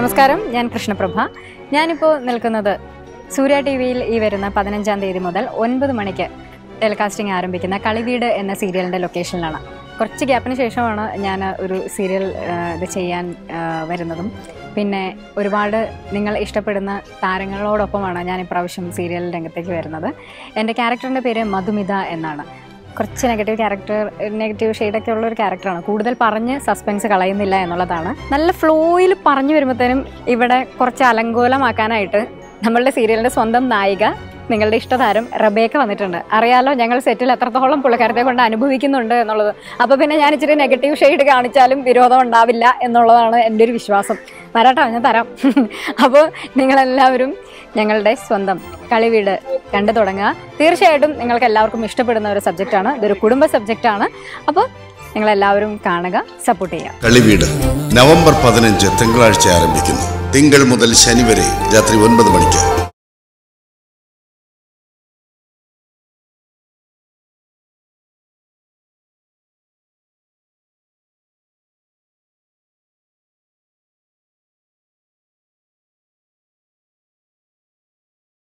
നമസ്കാരം ഞാൻ കൃഷ്ണപ്രഭ ഞാനിപ്പോൾ നിൽക്കുന്നത് സൂര്യ ടി വിയിൽ ഈ വരുന്ന പതിനഞ്ചാം തീയതി മുതൽ ഒൻപത് മണിക്ക് ടെലികാസ്റ്റിംഗ് ആരംഭിക്കുന്ന കളിവീട് എന്ന സീരിയലിൻ്റെ ലൊക്കേഷനിലാണ് കുറച്ച് ഗ്യാപ്പിന് ശേഷമാണ് ഞാൻ ഒരു സീരിയൽ ആ, ഇത് ചെയ്യാൻ ആ, വരുന്നതും പിന്നെ ഒരുപാട് നിങ്ങൾ ഇഷ്ടപ്പെടുന്ന താരങ്ങളോടൊപ്പമാണ് ഞാൻ ഇപ്രാവശ്യം സീരിയൽ രംഗത്തേക്ക് വരുന്നത് എൻ്റെ ക്യാരക്ടറിൻ്റെ പേര് മധുമിത എന്നാണ് കുറച്ച് നെഗറ്റീവ് ക്യാരക്ടർ നെഗറ്റീവ് ഷെയ്ഡൊക്കെ ഉള്ള ഒരു ക്യാരക്ടറാണ് കൂടുതൽ പറഞ്ഞ് സസ്പെൻസ് കളയുന്നില്ല എന്നുള്ളതാണ് നല്ല ഫ്ലോയിൽ പറഞ്ഞു വരുമ്പോഴത്തേനും ഇവിടെ കുറച്ച് അലങ്കോലമാക്കാനായിട്ട് നമ്മളുടെ സീരിയലിൻ്റെ സ്വന്തം നായിക നിങ്ങളുടെ ഇഷ്ടതാരം റബേക്ക വന്നിട്ടുണ്ട് അറിയാലോ ഞങ്ങൾ സെറ്റിൽ എത്രത്തോളം പുള്ളിക്കാരത്തെ കൊണ്ട് അനുഭവിക്കുന്നുണ്ട് എന്നുള്ളത് അപ്പോൾ പിന്നെ ഞാൻ ഇച്ചിരി നെഗറ്റീവ് ഷെയ്ഡ് കാണിച്ചാലും വിരോധം ഉണ്ടാവില്ല എന്നുള്ളതാണ് എൻ്റെ ഒരു വിശ്വാസം വരാട്ടോ ഞാൻ തരാം അപ്പോൾ നിങ്ങളെല്ലാവരും ഞങ്ങളുടെ സ്വന്തം കളിവീട് കണ്ടു തുടങ്ങുക തീർച്ചയായിട്ടും നിങ്ങൾക്ക് എല്ലാവർക്കും ഇഷ്ടപ്പെടുന്ന ഒരു സബ്ജക്റ്റാണ് ഇതൊരു കുടുംബ സബ്ജക്റ്റാണ് അപ്പോൾ നിങ്ങളെല്ലാവരും കാണുക സപ്പോർട്ട് ചെയ്യുക കളിവീട് നവംബർ പതിനഞ്ച് തിങ്കളാഴ്ച ആരംഭിക്കുന്നു തിങ്കൾ മുതൽ ശനി വരെ രാത്രി ഒൻപത് മണിക്ക്